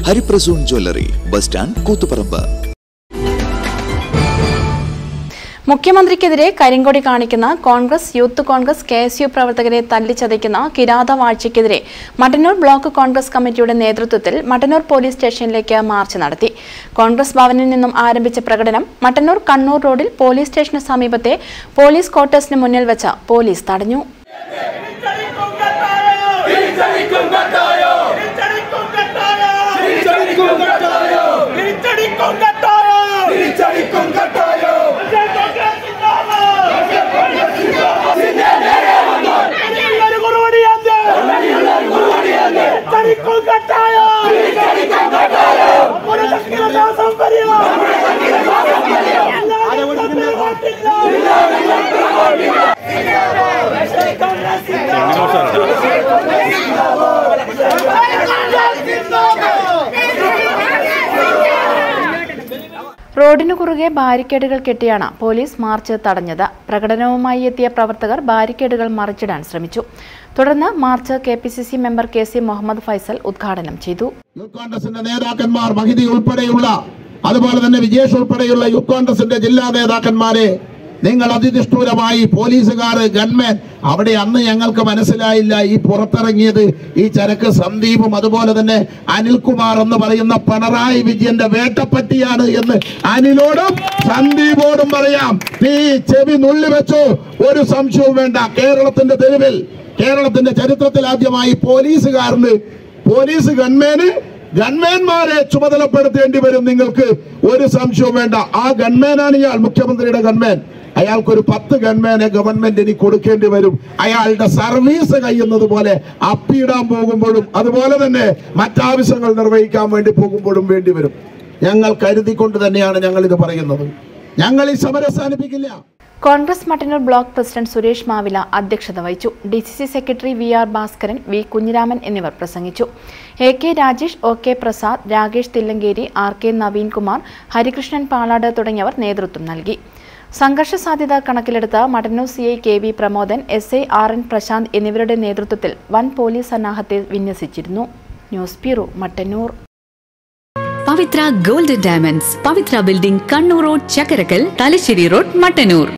ഹരിപ്രസൂൺ jewellery bus stand Koothuparamba മുഖ്യമന്ത്രിക്കെതിരെ കരിങ്കൊടി കാണിക്കുന്ന Congress youth Congress K S U പ്രവർത്തകരെ തല്ലിച്ചതയ്ക്കുന്ന കിരാതവാഴ്ചയ്ക്കെതിരെ മട്ടന്നൂർ ബ്ലോക്ക് കോൺഗ്രസ് കമ്മിറ്റിയുടെ നേതൃത്വത്തിൽ മട്ടന്നൂർ പോലീസ് സ്റ്റേഷനിലേക്ക് മാർച്ച് നടത്തി കോൺഗ്രസ് ഭവനിൽ നിന്നും ആരംഭിച്ച പ്രകടനം മട്ടന്നൂർ കണ്ണൂർ റോഡിൽ പോലീസ് സ്റ്റേഷന് സമീപത്തെ പോലീസ് ക്വാർട്ടേഴ്സിന് മുന്നിൽ വെച്ച് പോലീസ് തടഞ്ഞു റോഡിനു കുറുകെ ബാരിക്കേഡുകൾ കെട്ടിയാണ് പോലീസ് മാർച്ച് തടഞ്ഞത് പ്രകടനവുമായി എത്തിയ പ്രവർത്തകർ ബാരിക്കേഡുകൾ മറിച്ചിടാൻ ശ്രമിച്ചു തുടർന്ന് march K P C C member K C Muhammad Faisal ഉദ്ഘാടനം ചെയ്തു യൂത്ത് കോൺഗ്രസിന്റെ നേതാക്കന്മാർ മഹിതി ഉൾപ്പെടെയുള്ള അതുപോലെ തന്നെ വിജേഷ് ഉൾപ്പെടെയുള്ള യൂത്ത് കോൺഗ്രസിന്റെ ജില്ലാ നേതാക്കന്മാരെ നിങ്ങൾ അതിനിഷ്ഠൂരമായി പോലീസുകാർ ഗൺമാൻ അവിടെ അന്ന് ഞങ്ങൾക്ക് മനസ്സിലായില്ല ഈ പുറത്തിറങ്ങിയത് ഈ ചരക്ക് സന്ദീപും അതുപോലെ തന്നെ അനിൽകുമാർ എന്ന് പറയുന്ന പിണറായി വിജയന്റെ വേട്ടപ്പറ്റിയാണ് എന്ന് അനിലോടും സന്ദീപോടും പറയാം നീ ചെവി നുള്ളി വെച്ചു ഒരു സംശയവും വേണ്ട കേരളത്തിന്റെ തെരുവിൽ കേരളത്തിന്റെ ചരിത്രത്തിൽ ആദ്യമായി പോലീസുകാരന് പോലീസ് ഗൺമേന് ഗൺമാൻമാരെ ചുമതലപ്പെടുത്തേണ്ടി വരും നിങ്ങൾക്ക് ഒരു സംശയവും വേണ്ട ആ ഗൺമാനാണ് ഇയാൾ മുഖ്യമന്ത്രിയുടെ ഗൺമാൻ അയാൾക്കൊരു പത്ത് ഗൺമാനെ ഗവൺമെന്റ് ഇനി കൊടുക്കേണ്ടി വരും അയാളുടെ സർവീസ് കഴിയുന്നത് പോലെ അപ്പിയിടാൻ പോകുമ്പോഴും അതുപോലെ തന്നെ മറ്റാവശ്യങ്ങൾ നിർവഹിക്കാൻ വേണ്ടി പോകുമ്പോഴും വേണ്ടി വരും ഞങ്ങൾ കരുതിക്കൊണ്ട് തന്നെയാണ് ഞങ്ങൾ ഇത് പറയുന്നത് ഞങ്ങൾ ഈ സമരം അവസാനിപ്പിക്കില്ല കോൺഗ്രസ് മട്ടന്നൂർ ബ്ലോക്ക് പ്രസിഡന്റ് സുരേഷ് മാവില അധ്യക്ഷത വഹിച്ചു D C C secretary V R Bhaskaran V Kunhiraman എന്നിവർ പ്രസംഗിച്ചു A K Rajesh O K Prasad Rakesh Thillankeri R K Naveenkumar Harikrishnan Palad തുടങ്ങിയവർ നേതൃത്വം നൽകി സംഘർഷ സാധ്യത കണക്കിലെടുത്ത് Mattannur C I K V Pramodan S I R N Prashanth എന്നിവരുടെ നേതൃത്വത്തിൽ വൻ പോലീസ് സന്നാഹത്തെ വിന്യസിച്ചിരുന്നു news bureau Mattannur Pavithra golden diamonds Pavithra building Kannur road Chakkarakkal Thalassery road Mattannur